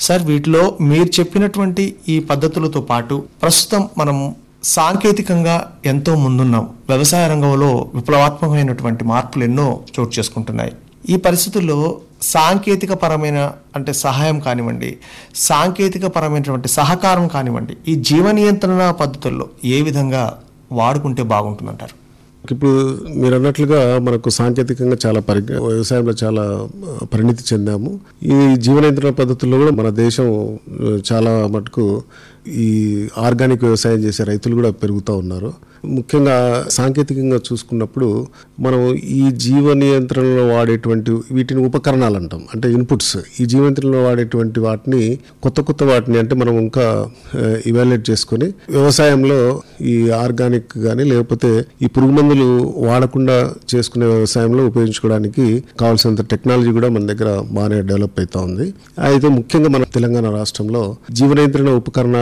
sir వీటిలో మీరు చెప్పినటువంటి ఈ పద్ధతులతో పాటు ప్రస్తుతం మనం సాంకేతికంగా ఎంతో ముందున్నాం వ్యవసాయ రంగంలో విప్లవాత్మకమైనటువంటి మార్పులు ఎన్నో చోటు చేసుకుంటున్నాయి ఈ పరిస్థితుల్లో సాంకేతిక పరమైన అంటే సహాయం కానివ్వండి సాంకేతిక పరమైనటువంటి సహకారం కానివ్వండి ఈ జీవ నియంత్రణ పద్ధతుల్లో ఏ విధంగా వాడుకుంటే బాగుంటుందంటారు ఇప్పుడు మీరు అన్నట్లుగా మనకు సాంకేతికంగా చాలా పరి వ్యవసాయంలో చాలా ఆ, పరిణితి చెందాము ఈ జీవనియంత్రణ పద్ధతుల్లో కూడా మన దేశం ఆ, చాలా మటుకు ఈ ఆర్గానిక్ వ్యవసాయం చేసే రైతులు కూడా పెరుగుతూ ఉన్నారు ముఖ్యంగా సాంకేతికంగా చూసుకున్నప్పుడు మనం ఈ జీవ నియంత్రణలో వాడేటువంటి వీటిని ఉపకరణాలు అంటాం అంటే ఇన్పుట్స్ ఈ జీవ నియంత్రణలో వాడేటువంటి వాటిని కొత్త కొత్త వాటిని అంటే మనం ఇంకా ఇవాల్యుయేట్ చేసుకొని వ్యవసాయంలో ఈ ఆర్గానిక్ కానీ లేకపోతే ఈ పురుగు మందులు వాడకుండా చేసుకునే వ్యవసాయంలో ఉపయోగించుకోవడానికి కావాల్సినంత టెక్నాలజీ కూడా మన దగ్గర బాగానే డెవలప్ అవుతా ఉంది అయితే ముఖ్యంగా మన తెలంగాణ రాష్ట్రంలో జీవ నియంత్రణ ఉపకరణాలు